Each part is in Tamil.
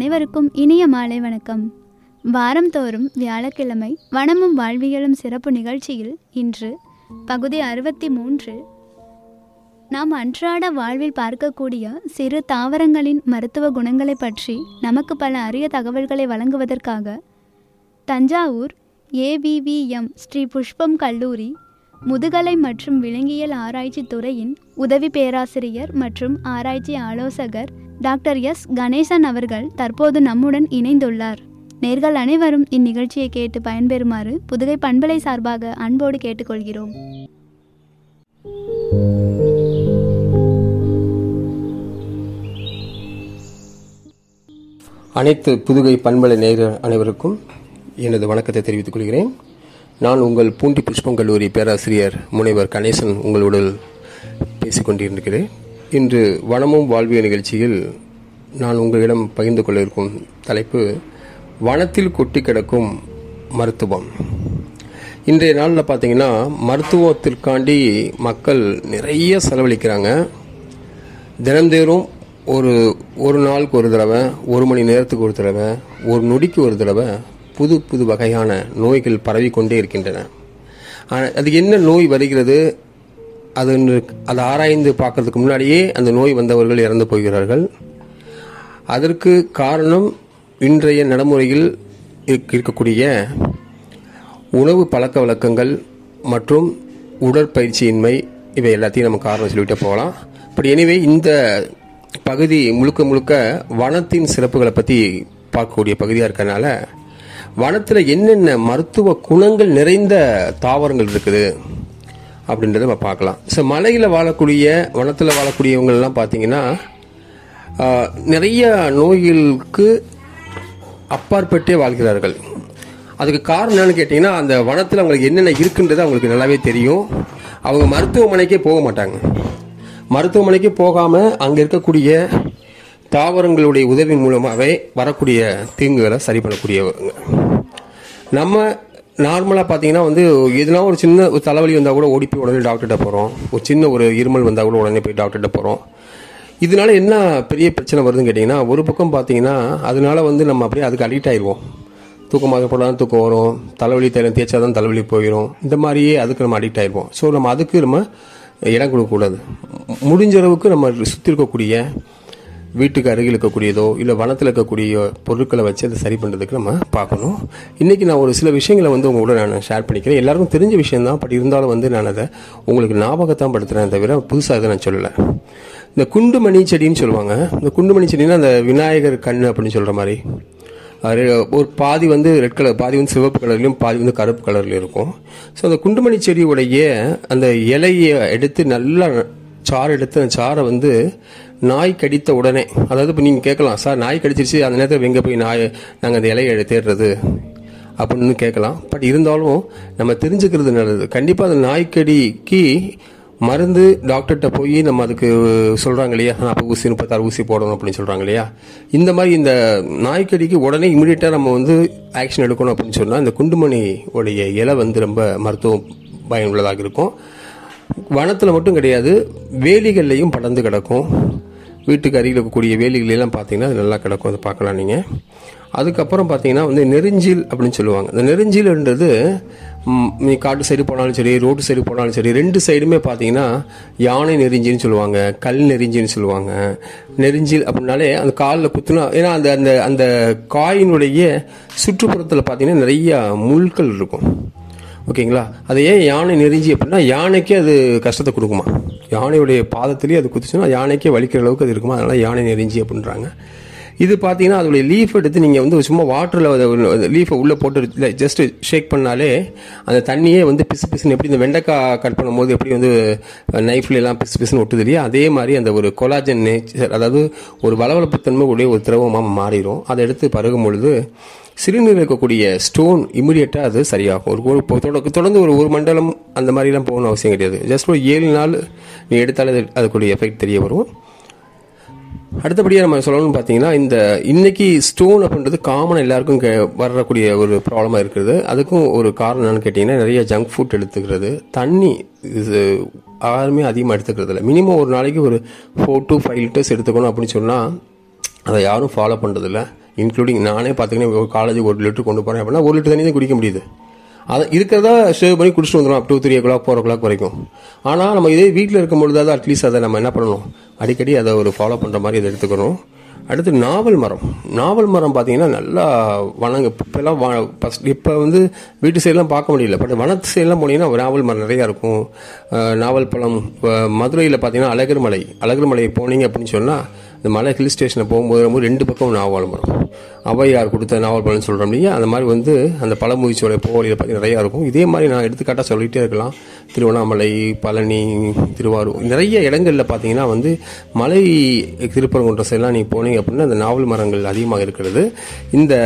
அனைவருக்கும் இனிய மாலை வணக்கம் வாரந்தோறும் வியாழக்கிழமை வனமும் வாழ்வியலும் சிறப்பு நிகழ்ச்சியில் இன்று பகுதி அறுபத்தி மூன்று நாம் அன்றாட வாழ்வில் பார்க்கக்கூடிய சிறு தாவரங்களின் மருத்துவ குணங்களை பற்றி நமக்கு பல அரிய தகவல்களை வழங்குவதற்காக தஞ்சாவூர் ஏவிவிஎம் ஸ்ரீ புஷ்பம் கல்லூரி முதுகலை மற்றும் விலங்கியல் ஆராய்ச்சி துறையின் உதவி பேராசிரியர் மற்றும் ஆராய்ச்சி ஆலோசகர் டாக்டர் எஸ் கணேசன் அவர்கள் தற்போது நம்முடன் இணைந்துள்ளார் நேர்கள் அனைவரும் இந்நிகழ்ச்சியை கேட்டு பயன்பெறுமாறு புதுகை பண்பலை சார்பாக அன்போடு கேட்டுக்கொள்கிறோம் அனைத்து புதுகை பண்பலை நேயர் அனைவருக்கும் எனது வணக்கத்தை தெரிவித்துக் கொள்கிறேன் நான் உங்கள் பூண்டி புஷ்பம் கல்லூரி பேராசிரியர் முனைவர் கணேசன் உங்களோடு பேசிக் கொண்டிருக்கிறேன் இன்று வனமும் வாழ்வியல் நிகழ்ச்சியில் நான் உங்களிடம் பகிர்ந்து கொள்ள இருக்கும் தலைப்பு வனத்தில் கொட்டி கிடக்கும் மருத்துவம் இன்றைய நாளில் பார்த்தீங்கன்னா மருத்துவத்திற்காண்டி மக்கள் நிறைய செலவழிக்கிறாங்க தினந்தோறும் ஒரு ஒரு நாளுக்கு ஒரு தடவை ஒரு மணி நேரத்துக்கு ஒரு தடவை ஒரு நொடிக்கு ஒரு தடவை புது புது வகையான நோய்கள் பரவி கொண்டே இருக்கின்றன ஆனா, அது என்ன நோய் வருகிறது அது அதை ஆராய்ந்து பார்க்கறதுக்கு முன்னாடியே அந்த நோய் வந்தவர்கள் இறந்து போகிறார்கள் அதற்கு காரணம் இன்றைய நடைமுறையில் இருக்க- இருக்கக்கூடிய உணவு பழக்க வழக்கங்கள் மற்றும் உடற்பயிற்சியின்மை இவை எல்லாத்தையும் நம்ம காரணம் சொல்லிட்டு போகலாம் பட் எனிவே இந்த பகுதி முழுக்க முழுக்க வனத்தின் சிறப்புகளை பற்றி பார்க்கக்கூடிய பகுதியாக இருக்கறனால வனத்தில் என்னென்ன மருத்துவ குணங்கள் நிறைந்த தாவரங்கள் இருக்குது அப்படின்றத நம்ம பார்க்கலாம் ஸோ மலையில் வாழக்கூடிய வனத்தில் வாழக்கூடியவங்கள்லாம் பார்த்தீங்கன்னா ஆஹ், நிறைய நோய்களுக்கு அப்பாற்பட்டே வாழ்கிறார்கள் அதுக்கு காரணம் என்னன்னு கேட்டிங்கன்னா அந்த வனத்தில் அவங்களுக்கு என்னென்ன இருக்குன்றது அவங்களுக்கு நல்லாவே தெரியும் அவங்க மருத்துவமனைக்கே போக மாட்டாங்க மருத்துவமனைக்கு போகாமல் அங்கே இருக்கக்கூடிய தாவரங்களுடைய உதவி மூலமாகவே வரக்கூடிய தீங்குகளை சரி பண்ணக்கூடியவங்க நம்ம நார்மலாக பார்த்தீங்கன்னா வந்து எதுனா ஒரு சின்ன ஒரு தலைவலி வந்தால் கூட ஓடி போய் உடனே டாக்டர்கிட்ட போகிறோம் ஒரு சின்ன ஒரு இருமல் வந்தால் கூட உடனே போய் டாக்டர்கிட்ட போகிறோம் இதனால என்ன பெரிய பிரச்சனை வருதுன்னு கேட்டிங்கன்னா ஒரு பக்கம் பார்த்தீங்கன்னா அதனால வந்து நம்ம அப்படியே அதுக்கு அடிக்ட் ஆயிடுவோம் தூக்கமாக போடாதான் தூக்கம் வரும் தலைவலி தைலம் தேய்ச்சா தான் தலைவலி போயிடும் இந்த மாதிரியே அதுக்கு நம்ம அடிக்ட் ஆயிடுவோம் ஸோ நம்ம அதுக்கு நம்ம இடம் கொடுக்கக்கூடாது மு- முடிஞ்ச அளவுக்கு நம்ம சுற்றி இருக்கக்கூடிய வீட்டுக்கு அருகில் இருக்கக்கூடியதோ இல்லை வனத்தில் இருக்கக்கூடிய பொருட்களை வச்சு அதை சரி பண்ணுறதுக்கு நம்ம பார்க்கணும் இன்றைக்கி நான் ஒரு சில விஷயங்களை வந்து உங்களோட நான் ஷேர் பண்ணிக்கிறேன் எல்லாருக்கும் தெரிஞ்ச விஷயம் தான் பட் இருந்தாலும் வந்து நான் அதை உங்களுக்கு ஞாபகத்தான் படுத்துறேன் தவிர புதுசாக இதை நான் சொல்லலை இந்த குண்டுமணி செடின்னு சொல்லுவாங்க இந்த குண்டுமணி செடின்னா அந்த விநாயகர் கண் அப்படின்னு சொல்கிற மாதிரி அது ஒரு பாதி வந்து ரெட் கலர் பாதி வந்து சிவப்பு கலர்லையும் பாதி வந்து கருப்பு கலர்லையும் இருக்கும் ஸோ அந்த குண்டுமணி செடியுடைய அந்த இலையை எடுத்து நல்லா சாறு எடுத்து அந்த சாறை வந்து நாய் கடித்த உடனே அதாவது இப்போ நீங்கள் கேட்கலாம் சார் நாய் கடிச்சிருச்சு அந்த நேரத்தில் எங்கே போய் நாய் நாங்கள் அந்த இலையை எடு- தேடுறது அப்படின்னு கேட்கலாம் பட் இருந்தாலும் நம்ம தெரிஞ்சுக்கிறது நல்லது கண்டிப்பாக அந்த நாய்க்கடிக்கு மருந்து டாக்டர்கிட்ட போய் நம்ம அதுக்கு சொல்கிறாங்க இல்லையா அப்போ ஊசி முப்பத்தாறு ஊசி போடணும் அப்படின்னு சொல்கிறாங்க இல்லையா இந்த மாதிரி இந்த நாய்க்கடிக்கு உடனே இமிடியேட்டாக நம்ம வந்து ஆக்ஷன் எடுக்கணும் அப்படின்னு சொன்னால் இந்த குண்டுமணி உடைய இலை வந்து ரொம்ப மருத்துவம் பயனுள்ளதாக இருக்கும் வனத்தில் மட்டும் கிடையாது வேலிகள்லையும் படர்ந்து கிடக்கும் வீட்டுக்கு அருகில் இருக்கக்கூடிய வேலிகள் எல்லாம் பார்த்தீங்கன்னா அது நல்லா கிடக்கும் அதை பார்க்கலாம் நீங்கள் அதுக்கப்புறம் பார்த்தீங்கன்னா வந்து நெருஞ்சில் அப்படின்னு சொல்லுவாங்க இந்த நெருஞ்சில்ன்றது ம், நீ காட்டு சைடு போனாலும் சரி ரோட்டு சைடு போனாலும் சரி ரெண்டு சைடுமே பார்த்தீங்கன்னா யானை நெருஞ்சின்னு சொல்லுவாங்க கல் நெருஞ்சின்னு சொல்லுவாங்க நெருஞ்சில் அப்படின்னாலே அந்த காலில் குத்துனா ஏன்னா அந்த அந்த அந்த காயினுடைய சுற்றுப்புறத்தில் பார்த்தீங்கன்னா நிறைய முள்கள் இருக்கும் ஓகேங்களா அது ஏன் யானை நெறிஞ்சி அப்படின்னா யானைக்கே அது கஷ்டத்தை கொடுக்குமா யானையுடைய பாதத்திலேயே அது குத்துச்சுன்னா யானைக்கே வலிக்கிற அளவுக்கு அது இருக்குமா அதனால யானை நெறிஞ்சி அப்படின்றாங்க இது பார்த்தீங்கன்னா அதோடைய லீஃப் எடுத்து நீங்கள் வந்து சும்மா வாட்டரில் லீஃபை உள்ளே போட்டு ஜஸ்ட் ஷேக் பண்ணாலே அந்த தண்ணியே வந்து பிசு பிசுன்னு எப்படி இந்த வெண்டைக்காய் கட் பண்ணும்போது எப்படி வந்து நைஃப்ல எல்லாம் பிசு பிசுன்னு ஒட்டுது இல்லையா அதே மாதிரி அந்த ஒரு கொலாஜன் நேச்சர் அதாவது ஒரு வளவளப்புத்தன்மை உடைய ஒரு திரவமாக மாறிடும் அதை எடுத்து பருகும் பொழுது சிறுநீரில் இருக்கக்கூடிய ஸ்டோன் இமிடியேட்டாக அது சரியாகும் ஒரு ஒரு இப்போ தொட- தொடர்ந்து ஒரு ஒரு மண்டலம் அந்த மாதிரிலாம் போகணும் அவசியம் கிடையாது ஜஸ்ட் ஒரு ஏழு நாள் நீ எடுத்தாலே அது- அதுக்குடைய எஃபெக்ட் தெரிய வரும் அடுத்தபடியாக நம்ம சொல்லணும்னு பார்த்தீங்கன்னா இந்த இன்னைக்கு ஸ்டோன் அப்படின்றது காமனாக எல்லாருக்கும் கே- வரக்கூடிய ஒரு ப்ராப்ளமாக இருக்குது அதுக்கும் ஒரு காரணம் என்னன்னு கேட்டிங்கன்னா நிறைய ஜங்க் ஃபுட் எடுத்துக்கிறது தண்ணி இது யாருமே அதிகமாக எடுத்துக்கிறது இல்லை மினிமம் ஒரு நாளைக்கு ஒரு ஃபோர் டு ஃபைவ் லிட்டர்ஸ் எடுத்துக்கணும் அப்படின்னு சொன்னால் அதை யாரும் ஃபாலோ பண்ணுறதில்ல இன்க்ளூடிங் நானே பார்த்தீங்கன்னா ஒரு காலேஜுக்கு ஒரு லிட்டர் கொண்டு போகிறேன் அப்படின்னா ஒரு லிட்டர் தண்ணி தான் குடிக்க முடியுது அதை இருக்கிறதா சேவ் பண்ணி குடிச்சிட்டு வந்துடும் two three o'clock four o'clock வரைக்கும் ஆனால் நம்ம இதே வீட்டில் இருக்கும் பொழுதாவது அட்லீஸ்ட் அதை நம்ம என்ன பண்ணணும் அடிக்கடி அதை ஒரு ஃபாலோ பண்ணுற மாதிரி அதை எடுத்துக்கணும் அடுத்து நாவல் மரம் நாவல் மரம் பார்த்தீங்கன்னா நல்லா வனங்க இப்போல்லாம் ஃபஸ்ட் இப்போ வந்து வீட்டு சைடெலாம் பார்க்க முடியல பட் வனத்து சைடெலாம் போனீங்கன்னா நாவல் மரம் நிறையா இருக்கும் அஹ் நாவல் பழம் மதுரையில் பார்த்தீங்கன்னா அழகர் மலை அழகர் மலை போனீங்க அப்படின்னு சொன்னால் இந்த மலை ஹில் ஸ்டேஷனில் போகும்போது ரொம்ப ரெண்டு பக்கம் நாவல் மரம் ஔவையார் கொடுத்த நாவல் பழம்னு சொல்கிறோம் இல்லையா அந்த மாதிரி வந்து அந்த பழமுதிர்ச்சியோட போவலியில் பார்த்தீங்கன்னா நிறையா இருக்கும் இதே மாதிரி நான் எடுத்துக்காட்டாக சொல்லிகிட்டே இருக்கலாம் திருவண்ணாமலை பழனி திருவாரூர் நிறைய இடங்களில் பார்த்தீங்கன்னா வந்து மலை திருப்பரங்குன்ற சைடெலாம் நீங்கள் போனீங்க அப்படின்னா அந்த நாவல் மரங்கள் அதிகமாக இருக்கிறது இந்த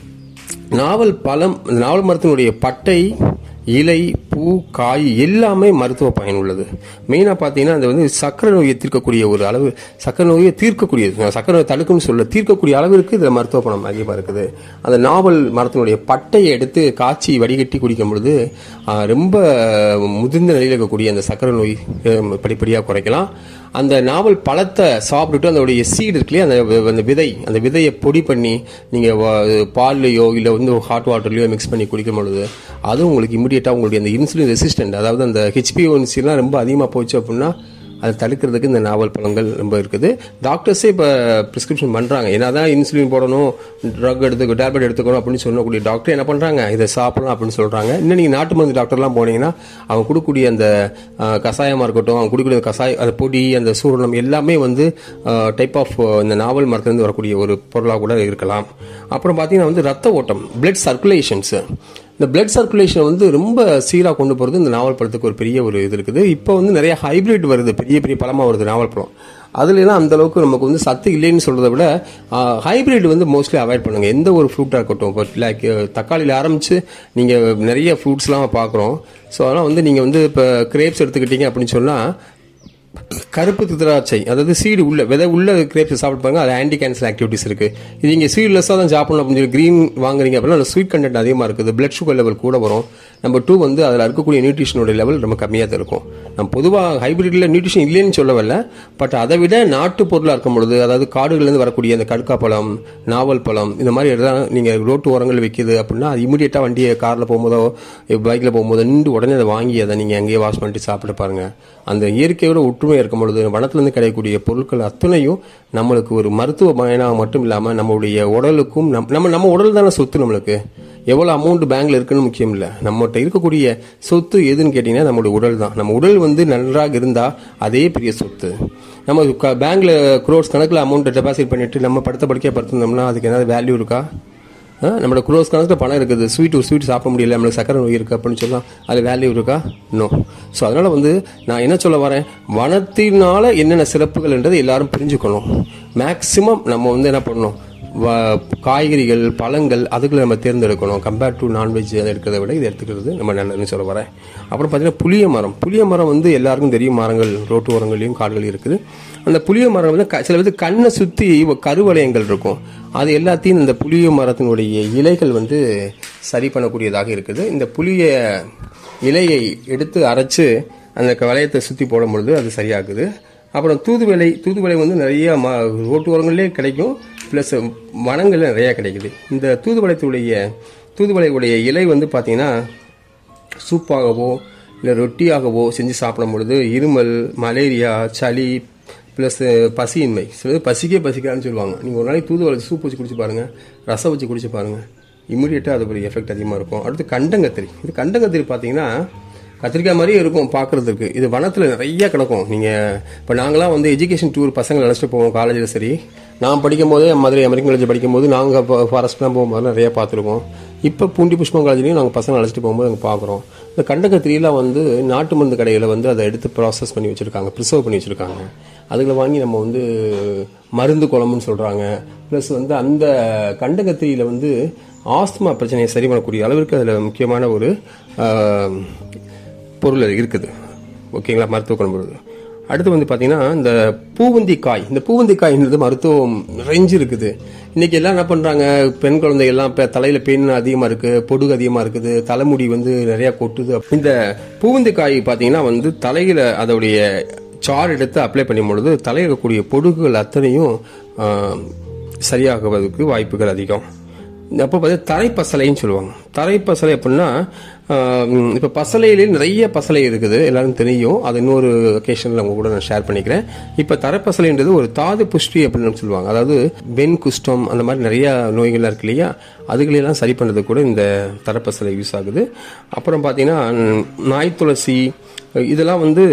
நாவல் பழம் இந்த நாவல் மரத்தினுடைய பட்டை இலை பூ காய் எல்லாமே மருத்துவ பயன் உள்ளது மெயினாக பார்த்தீங்கன்னா அது வந்து சக்கரை நோயை தீர்க்கக்கூடிய ஒரு அளவு சக்கரை நோயை தீர்க்கக்கூடியது சக்கரை நோயை தடுக்கும்னு சொல்ல தீர்க்கக்கூடிய அளவிற்கு இதில் மருத்துவ பணம் அதிகமாக இருக்குது அந்த நாவல் மரத்தினுடைய பட்டையை எடுத்து காய்ச்சி வடிகட்டி குடிக்கும் பொழுது ஆஹ், ரொம்ப முதிர்ந்த நிலையில் இருக்கக்கூடிய அந்த சக்கரை நோய் அஹ், படிப்படியாக குறைக்கலாம் அந்த நாவல் பழத்தை சாப்பிட்டுட்டு அதோடைய சீடு இருக்குல்லையா அந்த வி- அந்த விதை அந்த விதையை பொடி பண்ணி நீங்கள் பால்லையோ இல்லை வந்து ஹாட் வாட்டர்லையோ மிக்ஸ் பண்ணி குடிக்கும் பொழுது அதுவும் உங்களுக்கு இமிடியேட்டாக உங்களுடைய அந்த இன்சுலின் ரெசிஸ்டன்ட் அதாவது அந்த ஹெச்பிஓன்சிலாம் ரொம்ப அதிகமாக போச்சு அப்படின்னா அதை தடுக்கிறதுக்கு இந்த நாவல் பழங்கள் ரொம்ப இருக்குது டாக்டர்ஸே இப்போ ப்ரிஸ்கிரிப்ஷன் பண்ணுறாங்க என்னதான் இன்சுலின் போடணும் ட்ரக் எடுத்துக்க டேப்லெட் எடுத்துக்கணும் அப்படின்னு சொல்லக்கூடிய டாக்டர் என்ன பண்ணுறாங்க இதை சாப்பிடலாம் அப்படின்னு சொல்கிறாங்க இன்னும் நீங்கள் நாட்டு மருந்து டாக்டர்லாம் போனீங்கன்னா அவங்க கொடுக்கக்கூடிய அந்த அஹ், கஷாயமா இருக்கட்டும் அவங்க கொடுக்கக்கூடிய அந்த கஷாய அந்த பொடி அந்த சூரணம் எல்லாமே வந்து டைப் ஆஃப் இந்த நாவல் மரத்துலேருந்து வரக்கூடிய ஒரு பொருளாக கூட இருக்கலாம் அப்புறம் பார்த்தீங்கன்னா வந்து ரத்த ஓட்டம் பிளட் சர்க்குலேஷன்ஸ் இந்த பிளட் சர்க்குலேஷன் வந்து ரொம்ப சீராக கொண்டு போகிறது இந்த நாவல் பழத்துக்கு ஒரு பெரிய ஒரு இது இருக்குது இப்போ வந்து நிறைய ஹைபிரிட் வருது பெரிய பெரிய பழமாக வருது நாவல் பழம் அதுலலாம் அந்த அளவுக்கு நமக்கு வந்து சத்து இல்லைன்னு சொல்றதை விட ஹைபிரிட் வந்து மோஸ்ட்லி அவாய்ட் பண்ணுங்க எந்த ஒரு ஃப்ரூட்டாக இருக்கட்டும் இப்போ லைக் தக்காளியில் ஆரம்பிச்சு நீங்கள் நிறைய ஃப்ரூட்ஸ்லாம் பார்க்குறோம் ஸோ அதெல்லாம் வந்து நீங்கள் வந்து இப்போ கிரேப்ஸ் எடுத்துக்கிட்டீங்க அப்படின்னு சொன்னால் கருப்பு திராட்சை அதாவது சீடு உள்ள விதை உள்ள கிரேப்ஸ் சாப்பிட்டு பாருங்க அது ஆன்டி கேன்சர் ஆக்டிவிட்டிஸ் இருக்கு இது நீங்க சீட்லெஸ்ஸாக தான் சாப்பிடணும் அப்படின்னு சொல்லி கிரீன் வாங்குறீங்க அப்படின்னா அதில் ஸ்வீட் கண்டென்ட் அதிகமாக இருக்குது பிளட் சுகர் லெவல் கூட வரும் நம்பர் டூ வந்து அதில் இருக்கக்கூடிய நியூட்ரிஷனோட லெவல் ரொம்ப கம்மியாக தான் இருக்கும் நம்ம பொதுவாக ஹைபிரிட்ல நியூட்ரிஷன் இல்லைன்னு சொல்ல வரல பட் அதை விட நாட்டு பொருளாக இருக்கும் பொழுது அதாவது காடுகள்லேருந்து வரக்கூடிய அந்த கடுக்கா பழம் நாவல் பழம் இந்த மாதிரி எல்லாம் நீங்கள் ரோட்டு ஓரங்கள் விற்கிது அப்படின்னா அது இமீடியட்டாக வண்டியை காரில் போகும்போதோ பைக்கில் போகும்போதோ நின்று உடனே அதை வாங்கி அதை நீங்கள் அங்கேயே வாஷ் பண்ணிட்டு சாப்பிட்டு பாருங்க அந்த இயற்கையோட ஒற்றுமை இருக்கும் பொழுது வனத்திலிருந்து கிடைக்கக்கூடிய பொருட்கள் அத்தனையும் நம்மளுக்கு ஒரு மருத்துவ பயனாக மட்டும் இல்லாமல் நம்மளுடைய உடலுக்கும் நம் நம்ம நம்ம உடல் தானே சொத்து நம்மளுக்கு எவ்வளோ அமௌண்ட் பேங்க்ல இருக்குன்னு முக்கியம் இல்லை நம்மகிட்ட இருக்கக்கூடிய சொத்து எதுன்னு கேட்டிங்கன்னா நம்மளுடைய உடல் தான் நம்ம உடல் வந்து நன்றாக இருந்தால் அதே பெரிய சொத்து நம்ம க- பேங்க்ல குரோர்ஸ் கணக்கில் அமௌண்ட் டெபாசிட் பண்ணிட்டு நம்ம படுத்த படுக்கையாக படுத்திருந்தோம்னா அதுக்கு ஏதாவது வேல்யூ இருக்கா ஆ, நம்மளோட குரோஸ் கணக்கில் பணம் இருக்குது ஸ்வீட் ஒரு ஸ்வீட் சாப்பிட முடியல நம்மளுக்கு சக்கரை நோய் இருக்குது அப்படின்னு சொல்லலாம் அது வேல்யூ இருக்கா நோ ஸோ அதனால் வந்து நான் என்ன சொல்ல வரேன் வனத்தினால என்னென்ன சிறப்புகள்ன்றது எல்லாரும் புரிஞ்சுக்கணும் மேக்ஸிமம் நம்ம வந்து என்ன பண்ணணும் வ- காய்கறிகள் பழங்கள் அதுக்குள்ள நம்ம தேர்ந்தெடுக்கணும் கம்பேர்ட் டு நான்வெஜ் அதை எடுக்கிறத விட இதை எடுத்துக்கிறது நம்ம நல்லதுன்னு சொல்ல வரேன் அப்புறம் பார்த்தீங்கன்னா புளிய மரம் புளிய மரம் வந்து எல்லாருக்கும் தெரியும் மரங்கள் ரோட்டு ஓரங்கள்லையும் காடுகள் இருக்குது அந்த புளிய மரம் வந்து க- சில பேர் கண்ணை சுற்றி கருவளையங்கள் இருக்கும் அது எல்லாத்தையும் இந்த புளிய மரத்தினுடைய இலைகள் வந்து சரி பண்ணக்கூடியதாக இருக்குது இந்த புளிய இலையை எடுத்து அரைச்சு அந்த க- வளையத்தை சுற்றி போடும் பொழுது அது சரியாகுது அப்புறம் தூதுவளை தூதுவளை வந்து நிறைய ம ரோட்டு ஓரங்கள்லேயே கிடைக்கும் ப்ளஸ் வனங்கள்ல நிறைய கிடைக்குது இந்த தூதுவளைத்துடைய தூதுவளையுடைய இலை வந்து பார்த்தீங்கன்னா சூப்பாகவோ இல்லை ரொட்டியாகவோ செஞ்சு சாப்பிடும் பொழுது இருமல் மலேரியா சளி ப்ளஸ் பசியின்மை சில பேர் பசிக்கே பசிக்கான்னு சொல்லுவாங்க நீங்கள் ஒரு நாளைக்கு தூதுவளை சூப் வச்சு குடிச்சு பாருங்கள் ரசம் வச்சு குடிச்சு பாருங்கள் இமீடியட்டாக அது ஒரு எஃபெக்ட் அதிகமாக இருக்கும் அடுத்து கண்டங்கத்திரி இது கண்டங்கத்திரி பார்த்தீங்கன்னா கத்திரிக்காய் மாதிரியே இருக்கும் பார்க்கறதுக்கு இது வனத்தில் நிறைய கிடக்கும் நீங்கள் இப்போ நாங்களாம் வந்து எஜுகேஷன் டூர் பசங்களை அழைச்சிட்டு போவோம் காலேஜில் சரி நான் படிக்கும் போதே மதுரை அமெரிக்கன் காலேஜ் படிக்கும் போது நாங்கள் ஃபாரஸ்ட்லாம் போகும்போது நிறைய பார்த்துருக்கோம் இப்போ பூண்டி புஷ்பம் காலேஜ்லையும் நாங்கள் பசங்களை அழைச்சிட்டு போகும்போது நாங்கள் பார்க்குறோம் இந்த கண்டகத்திரியெல்லாம் வந்து நாட்டு மருந்து கடையில் வந்து அதை எடுத்து ப்ராசஸ் பண்ணி வச்சுருக்காங்க ப்ரிசர்வ் பண்ணி வச்சுருக்காங்க அதுகளை வாங்கி நம்ம வந்து மருந்து குழம்புன்னு சொல்கிறாங்க ப்ளஸ் வந்து அந்த கண்டகத்திரியில் வந்து ஆஸ்துமா பிரச்சனையை சரி பண்ணக்கூடிய அளவிற்கு அதில் முக்கியமான ஒரு ஆஹ், பொருள் அது இருக்குது ஓகேங்களா மருத்துவ குழம்பு அடுத்து வந்து பார்த்தீங்கன்னா இந்த பூவந்தி காய் இந்த பூவந்தி காய்ன்றது மருத்துவம் நிறைஞ்சு இருக்குது இன்னைக்கு எல்லாம் என்ன பண்றாங்க பெண் குழந்தைகள்லாம் இப்போ தலையில பெண் அதிகமாக இருக்கு பொடுகு அதிகமாக இருக்குது தலைமுடி வந்து நிறைய கொட்டுது இந்த பூவந்தி காய் பார்த்தீங்கன்னா வந்து தலையில அதோடைய சாறு எடுத்து அப்ளை பண்ணும் பொழுது தலையில் இருக்கக்கூடிய பொடுகுகள் அத்தனையும் ஆஹ், சரியாகுவதற்கு வாய்ப்புகள் அதிகம் அப்போ பார்த்தீங்கன்னா தரைப்பசலைன்னு சொல்லுவாங்க தரைப்பசலை அப்படின்னா இப்போ பசலையிலே நிறைய பசலை இருக்குது எல்லாரும் தெரியும் அது இன்னொரு ஒகேஷனில் உங்க கூட நான் ஷேர் பண்ணிக்கிறேன் இப்போ தரைப்பசலைன்றது ஒரு தாது புஷ்டி அப்படின்னு சொல்லுவாங்க அதாவது வெண் குஷ்டம் அந்த மாதிரி நிறைய நோய்கள்லாம் இருக்கு இல்லையா அதுகளெல்லாம் சரி பண்ணுறதுக்கு கூட இந்த தரைப்பசலை யூஸ் ஆகுது அப்புறம் பார்த்தீங்கன்னா நாய் துளசி இதெல்லாம் வந்து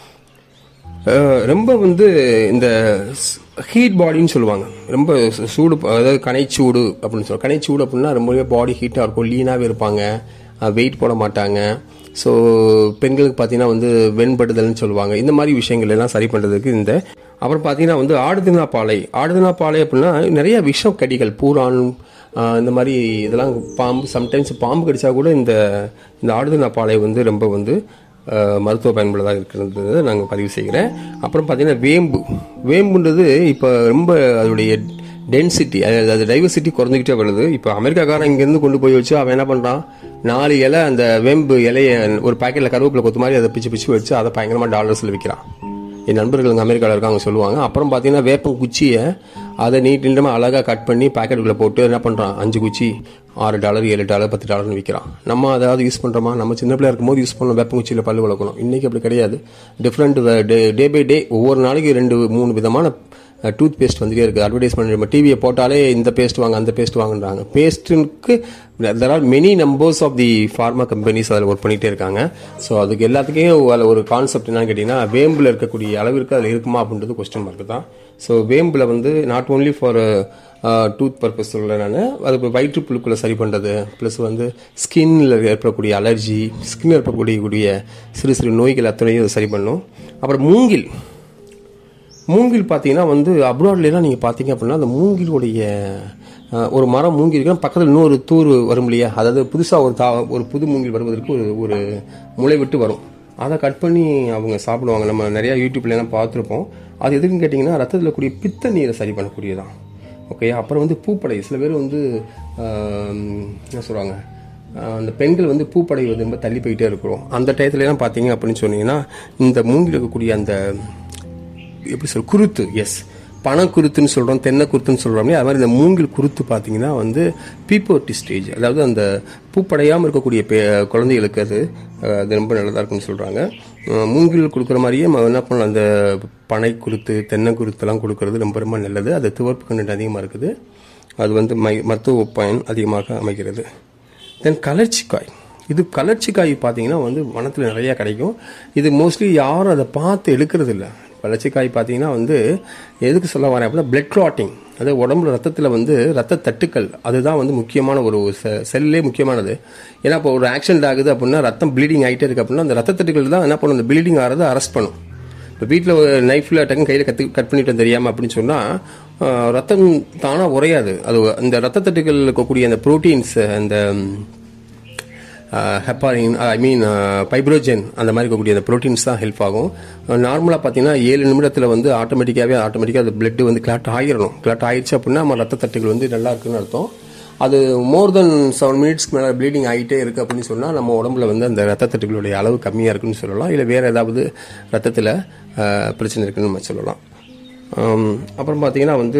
அஹ், ரொம்ப வந்து இந்த ஹீட் பாடின்னு சொல்லுவாங்க ரொம்ப சு- சூடு அதாவது கனைச்சூடு அப்படின்னு சொல்லுவாங்க கனைச்சூடு அப்படின்னா ரொம்பவே பாடி ஹீட்டாக இருக்கும் லீனாகவே இருப்பாங்க வெயிட் போட மாட்டாங்க ஸோ பெண்களுக்கு பார்த்தீங்கன்னா வந்து வெண்படுதல்னு சொல்லுவாங்க இந்த மாதிரி விஷயங்கள் எல்லாம் சரி பண்ணுறதுக்கு இந்த அப்புறம் பார்த்தீங்கன்னா வந்து ஆடுதினா பாலை ஆடுதினா பாலை அப்படின்னா நிறைய விஷம் கடிகள் பூரான் ஆஹ் இந்த மாதிரி இதெல்லாம் பாம்பு சம்டைம்ஸ் பாம்பு கடிச்சா கூட இந்த இந்த ஆடுதினா பாலை வந்து ரொம்ப வந்து ஆஹ் மருத்துவ பயன்படுதாக இருக்கிறது நாங்கள் பதிவு செய்கிறேன் அப்புறம் பார்த்தீங்கன்னா வேம்பு வேம்புன்றது இப்போ ரொம்ப அதோடைய டென்சிட்டி அதாவது அது டைவர்சிட்டி குறைஞ்சிக்கிட்டே வருது இப்போ அமெரிக்காக்காரன் இங்கேருந்து கொண்டு போய் வச்சு அவன் என்ன பண்ணுறான் நாலு இலை அந்த வேம்பு இலைய ஒரு பாக்கெட்டில் கருவேப்பிலை கொத்து மாதிரி அதை பிச்சு பிச்சு வச்சு அதை பயங்கரமாக டாலர்ஸில் விற்கிறான் என் நண்பர்கள் அங்கே அமெரிக்காவில் இருக்காங்க சொல்லுவாங்க அப்புறம் பார்த்தீங்கன்னா வேப்பம் குச்சியை அதை நீட் நீட்டமாக அழகாக கட் பண்ணி பாக்கெட்டுக்குள்ளே போட்டு என்ன பண்ணுறான் அஞ்சு குச்சி ஆறு டாலர் ஏழு டாலர் பத்து டாலர்னு விற்கிறான் நம்ம அதாவது யூஸ் பண்ணுறோமா நம்ம சின்ன பிள்ளையா இருக்கும்போது யூஸ் பண்ணோம் வேப்பம் குச்சியில் பல்லு வளர்க்கணும் இன்றைக்கி அப்படி கிடையாது டிஃப்ரெண்ட் டே பை டே ஒவ்வொரு நாளைக்கு ரெண்டு மூணு விதமான டூத் பேஸ்ட் வந்துட்டே இருக்குது அட்வர்டைஸ்மெண்ட் நம்ம டிவியை போட்டாலே இந்த பேஸ்ட் வாங்க அந்த பேஸ்ட் வாங்குன்றாங்க பேஸ்ட்டுக்கு there are many numbers of the pharma companies அதில் ஒர்க் பண்ணிகிட்டே இருக்காங்க ஸோ அதுக்கு எல்லாத்துக்கும் அதில் ஒரு கான்செப்ட் என்னன்னு கேட்டிங்கன்னா வேம்பில் இருக்கக்கூடிய அளவிற்கு அதில் இருக்குமா அப்படின்றது கொஸ்டின் மார்க் தான் ஸோ வேம்பில் வந்து not only for tooth purpose சொல்கிறேன் நான் அது வயிற்று புழுக்களை சரி பண்ணுறது ப்ளஸ் வந்து ஸ்கின்ல ஏற்படக்கூடிய அலர்ஜி ஸ்கின் ஏற்படக்கூடிய கூடிய சிறு சிறு நோய்கள் அத்தனையும் இது சரி பண்ணும் அப்புறம் மூங்கில் மூங்கில் பார்த்தீங்கன்னா வந்து அப்ராட்லாம் நீங்கள் பார்த்தீங்க அப்படின்னா அந்த மூங்கிலுடைய அஹ், ஒரு மரம் மூங்கில் இருக்குன்னா பக்கத்தில் இன்னொரு தூர் வரும் இல்லையா அதாவது புதுசாக ஒரு தா ஒரு புது மூங்கில் வருவதற்கு ஒரு ஒரு முளை விட்டு வரும் அதை கட் பண்ணி அவங்க சாப்பிடுவாங்க நம்ம நிறையா யூடியூப்ல எல்லாம் பார்த்துருப்போம் அது எதுக்குன்னு கேட்டிங்கன்னா ரத்தத்தில் கூடிய பித்த நீரை சரி பண்ணக்கூடியதான் ஓகே அப்புறம் வந்து பூப்படை சில பேர் வந்து ஆஹ், என்ன சொல்கிறாங்க அந்த பெண்கள் வந்து பூப்படை வந்து ரொம்ப தள்ளி போயிட்டே இருக்கிறோம் அந்த டயத்துலலாம் பார்த்தீங்க அப்படின்னு சொன்னீங்கன்னா இந்த மூங்கில் இருக்கக்கூடிய அந்த எப்படி சொல் குருத்து எஸ் பணக்குருத்துன்னு சொல்கிறோம் தென்னை குருத்துன்னு சொல்கிறோம் அது மாதிரி இந்த மூங்கில் குருத்து பார்த்தீங்கன்னா வந்து பீப்போர்ட்டி ஸ்டேஜ் அதாவது அந்த பூப்படையாமல் இருக்கக்கூடிய பே குழந்தைகளுக்கு அது அஹ், அது ரொம்ப நல்லதாக இருக்குன்னு சொல்கிறாங்க மூங்கில் கொடுக்குற மாதிரியே நம்ம என்ன பண்ணலாம் அந்த பனை குருத்து தென்னை குருத்தெல்லாம் கொடுக்கறது ரொம்ப ரொம்ப நல்லது அது துவர்ப்பு கண்டென்ட் அதிகமாக இருக்குது அது வந்து மை மருத்துவ பயன் அதிகமாக அமைகிறது தென் கலர்ச்சிக்காய் இது கலர்ச்சிக்காய் பார்த்தீங்கன்னா வந்து வனத்தில் நிறையா கிடைக்கும் இது மோஸ்ட்லி யாரும் அதை பார்த்து எடுக்கிறது இல்லை கலர்ச்சிக்காய் பார்த்தீங்கன்னா வந்து எதுக்கு சொல்ல வரேன் அப்படின்னா பிளட் கிளாட்டிங் அதாவது உடம்புல ரத்தத்தில் வந்து ரத்த தட்டுக்கள் அதுதான் வந்து முக்கியமான ஒரு செ- செல்லே முக்கியமானது ஏன்னா இப்போ ஒரு ஆக்சிடென்ட் ஆகுது அப்படின்னா ரத்தம் ப்ளீடிங் ஆகிட்டே இருக்கு அப்படின்னா அந்த ரத்த தட்டுக்கள் தான் என்ன பண்ணும் அந்த ப்ளீடிங் ஆகிறத அரெஸ்ட் பண்ணும் இப்போ வீட்டில் நைஃப்பில் டக்குன்னு கையில் கற்று கட் பண்ணிட்டு தெரியாமல் அப்படின்னு சொன்னால் ரத்தம் தானாக உறையாது அது அந்த ரத்த தட்டுக்கள் இருக்கக்கூடிய அந்த ப்ரோட்டீன்ஸ் அந்த ஹெப்பாரின் ஐ மீன் பைப்ரோஜன் அந்த மாதிரி இருக்கக்கூடிய அந்த ப்ரோட்டீன்ஸ் தான் ஹெல்ப் ஆகும் நார்மலாக பார்த்தீங்கன்னா ஏழு நிமிடத்தில் வந்து ஆட்டோமேட்டிக்காகவே ஆட்டோமேட்டிக்காக அது பிளட் வந்து கிளாட் ஆகிடணும் கிளாட் ஆயிடுச்சு அப்படின்னா நம்ம ரத்த தட்டுகள் வந்து நல்லா இருக்குன்னு அர்த்தம் அது மோர் தென் செவன் மினிட்ஸ்க்கு மேலே ப்ளீடிங் ஆகிட்டே இருக்குது அப்படின்னு சொன்னால் நம்ம உடம்புல வந்து அந்த ரத்த தட்டுகளுடைய அளவு கம்மியாக இருக்குன்னு சொல்லலாம் இல்லை வேறு ஏதாவது ரத்தத்தில் பிரச்சனை இருக்குன்னு நம்ம சொல்லலாம் ஆம், அப்புறம் பார்த்தீங்கன்னா வந்து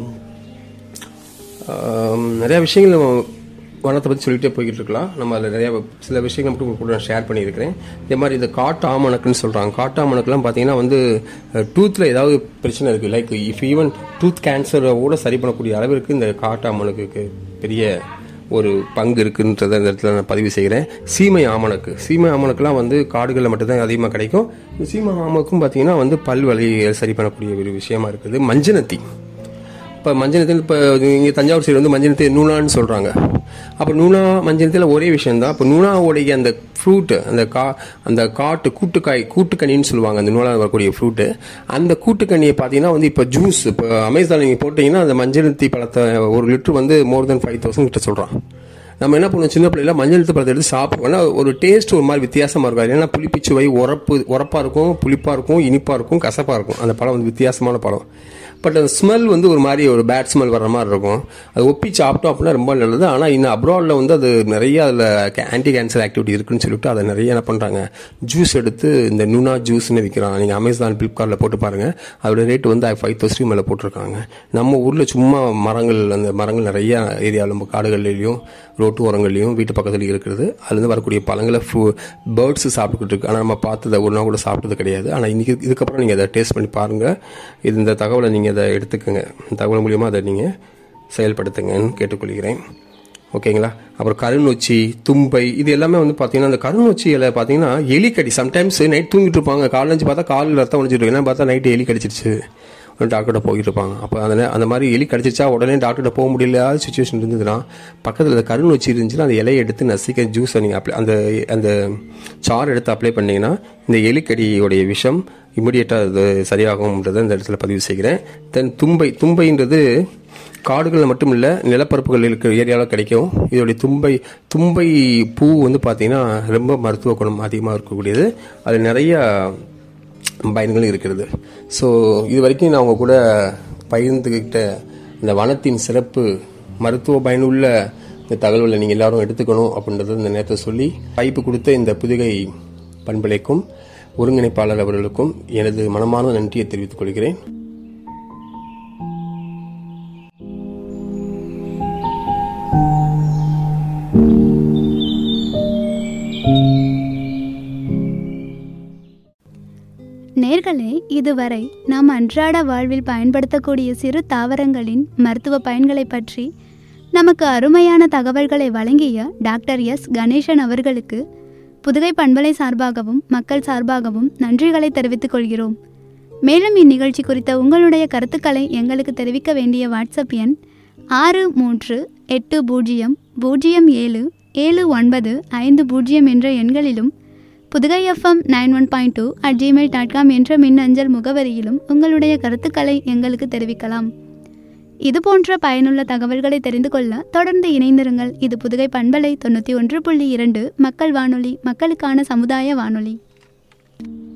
ஆம், நிறைய விஷயங்கள் நம்ம வனத்தை பற்றி சொல்லிட்டே போய்கிட்டு இருக்கலாம் நம்ம அதில் நிறைய சில விஷயங்கள் மட்டும் உங்க கூட நான் ஷேர் பண்ணியிருக்கிறேன் இதே மாதிரி இந்த காட்டு ஆமணக்குன்னு சொல்கிறாங்க காட்டு ஆமணக்குலாம் பார்த்தீங்கன்னா வந்து டூத்தில் ஏதாவது பிரச்சனை இருக்குது லைக் இஃப் ஈவன் டூத் கேன்சரை கூட சரி பண்ணக்கூடிய அளவிற்கு இந்த காட்டு ஆமணக்குக்கு பெரிய ஒரு பங்கு இருக்குன்றதை இந்த இடத்துல நான் பதிவு செய்கிறேன் சீமை ஆமணக்கு சீமை ஆமணக்குலாம் வந்து காடுகளில் மட்டும்தான் அதிகமாக கிடைக்கும் இந்த சீமை ஆமணக்கும் பார்த்தீங்கன்னா வந்து பல் வலியை சரி பண்ணக்கூடிய ஒரு விஷயமா இருக்குது மஞ்சனத்தி இப்போ மஞ்சனத்தில் இப்போ இங்கே தஞ்சாவூர் சைடு வந்து மஞ்சனத்தை நூனான்னு சொல்கிறாங்க அப்போ நூனா மஞ்சனத்தில் ஒரே விஷயம்தான் அப்போ நூனாவுடைய அந்த ஃப்ரூட்டு அந்த கா அந்த காட்டு கூட்டுக்காய் கூட்டுக்கனின்னு சொல்லுவாங்க அந்த நூலாக வரக்கூடிய ஃப்ரூட்டு அந்த கூட்டுக்கனியை பார்த்தீங்கன்னா வந்து இப்போ ஜூஸ் இப்போ அமேசான் நீங்கள் போட்டிங்கன்னா அந்த மஞ்சனத்தி பழத்தை ஒரு லிட்டர் வந்து மோர் தென் ஃபைவ் தௌசண்ட் கிட்ட சொல்கிறான் நம்ம என்ன பண்ணுவோம் சின்ன பிள்ளைல மஞ்சள் பழத்தை எடுத்து சாப்பிடுவோம் ஏன்னா ஒரு டேஸ்ட் ஒரு மாதிரி வித்தியாசமாக இருக்கும் ஏன்னா புளிப்பிச்சுவை உரப்பு உரப்பாக இருக்கும் புளிப்பாக இருக்கும் இனிப்பாக இருக்கும் கசப்பாக இருக்கும் அந்த பழம் வந்து வித்தியாசமான பழம் பட் அந்த ஸ்மெல் வந்து ஒரு மாதிரி ஒரு பேட் ஸ்மெல் வர்ற மாதிரி இருக்கும் அது ஒப்பி சாப்பிட்டோம் அப்படின்னா ரொம்ப நல்லது ஆனால் இன்னும் அப்ராடில் வந்து அது நிறைய அதில் ஆன்டி கேன்சர் ஆக்டிவிட்டி இருக்குன்னு சொல்லிட்டு அதை நிறைய என்ன பண்ணுறாங்க ஜூஸ் எடுத்து இந்த நுனா ஜூஸ்னு விற்கிறாங்க நீங்கள் அமேசான் ஃப்ளிப்கார்ட்டில் போட்டு பாருங்கள் அதோட ரேட் வந்து ஃபைவ் தௌசண்ட் மேலே போட்டிருக்காங்க நம்ம ஊரில் சும்மா மரங்கள் அந்த மரங்கள் நிறைய ஏரியாவில் நம்ம காடுகள்லையும் ரோட்டு ஓரங்கள்லையும் வீட்டு பக்கத்துலையும் இருக்கிறது அதுலேருந்து வரக்கூடிய பழங்களை ஃப்ரூ பேர்ட்ஸ் சாப்பிட்டுக்கிட்டு இருக்கு ஆனால் நம்ம பார்த்ததை ஒரு நாள் கூட சாப்பிட்டது கிடையாது ஆனால் இன்னைக்கு இதுக்கப்புறம் நீங்கள் அதை டேஸ்ட் பண்ணி பாருங்கள் இது இந்த தகவலை நீங்கள் அதை எடுத்துக்கோங்க இந்த தகவல் மூலியமாக அதை நீங்கள் செயல்படுத்துங்கன்னு கேட்டுக்கொள்கிறேன் ஓகேங்களா அப்புறம் கருநொச்சி தும்பை இது எல்லாமே வந்து பார்த்தீங்கன்னா அந்த கருநொச்சி இலை பார்த்தீங்கன்னா எலி கடி சம்டைம்ஸ் நைட் தூங்கிட்டு இருப்பாங்க காலைஞ்சு பார்த்தா காலில் ரத்தம் ஒழிச்சிட்டு இருக்கு பார்த்தா நைட்டு எலி கடிச்சிருச்சு டாக்டர்கிட்ட போயிட்டு இருப்பாங்க அப்போ அந்த நே- அந்த மாதிரி எலி கடிச்சிச்சா உடனே டாக்டர்கிட்ட போக முடியல சுச்சுவேஷன் இருந்ததுன்னா பக்கத்தில் அந்த கருநொச்சி இருந்துச்சுன்னா அந்த இலையை எடுத்து நசிக்க ஜூஸை நீங்கள் அப்ளை அந்த அந்த சாறு எடுத்து அப்ளை பண்ணீங்கன்னா இந்த எலிக்கடியோடைய விஷம் இமிடியேட்டாக அது சரியாகும்ன்றதை இந்த இடத்துல பதிவு செய்கிறேன் தென் தும்பை தும்பைன்றது காடுகளில் மட்டும் இல்லை நிலப்பரப்புகள் இருக்கிற ஏரியாவில் கிடைக்கும் இதோடைய தும்பை தும்பை பூ வந்து பார்த்தீங்கன்னா ரொம்ப மருத்துவ குணம் அதிகமாக இருக்கக்கூடியது அது நிறைய பயன்களும் இருக்கிறது ஸோ இது வரைக்கும் நான் உங்க கூட பகிர்ந்துக்கிட்ட இந்த வனத்தின் சிறப்பு மருத்துவ பயனுள்ள இந்த தகவல்களை நீங்கள் எல்லாரும் எடுத்துக்கணும் அப்படின்றத இந்த நேரத்தை சொல்லி வாய்ப்பு கொடுத்த இந்த புதுகை பண்பலைக்கும் ஒருங்கிணைப்பாளர் அவர்களுக்கும் எனது மனமான நன்றியை தெரிவித்துக் கொள்கிறேன் நேர்களே இதுவரை நாம் அன்றாட வாழ்வில் பயன்படுத்தக்கூடிய சிறு தாவரங்களின் மருத்துவ பயன்களை பற்றி நமக்கு அருமையான தகவல்களை வழங்கிய டாக்டர் எஸ் கணேசன் அவர்களுக்கு புதுகை பண்பலை சார்பாகவும் மக்கள் சார்பாகவும் நன்றிகளை தெரிவித்துக் கொள்கிறோம் மேலும் இந்நிகழ்ச்சி குறித்த உங்களுடைய கருத்துக்களை எங்களுக்கு தெரிவிக்க வேண்டிய வாட்ஸ்அப் எண் ஆறு மூன்று எட்டு பூஜ்ஜியம் பூஜ்ஜியம் ஏழு ஏழு ஒன்பது ஐந்து பூஜ்ஜியம் என்ற எண்களிலும் புதுகை FM nine one point two at Gmail dot com என்ற மின்னஞ்சல் முகவரியிலும் உங்களுடைய கருத்துக்களை எங்களுக்கு தெரிவிக்கலாம் இது போன்ற பயனுள்ள தகவல்களை தெரிந்து கொள்ள தொடர்ந்து இணைந்திருங்கள் இது புதுகை பண்பலை தொண்ணூற்றி ஒன்று புள்ளி இரண்டு மக்கள் வானொலி மக்களுக்கான சமுதாய வானொலி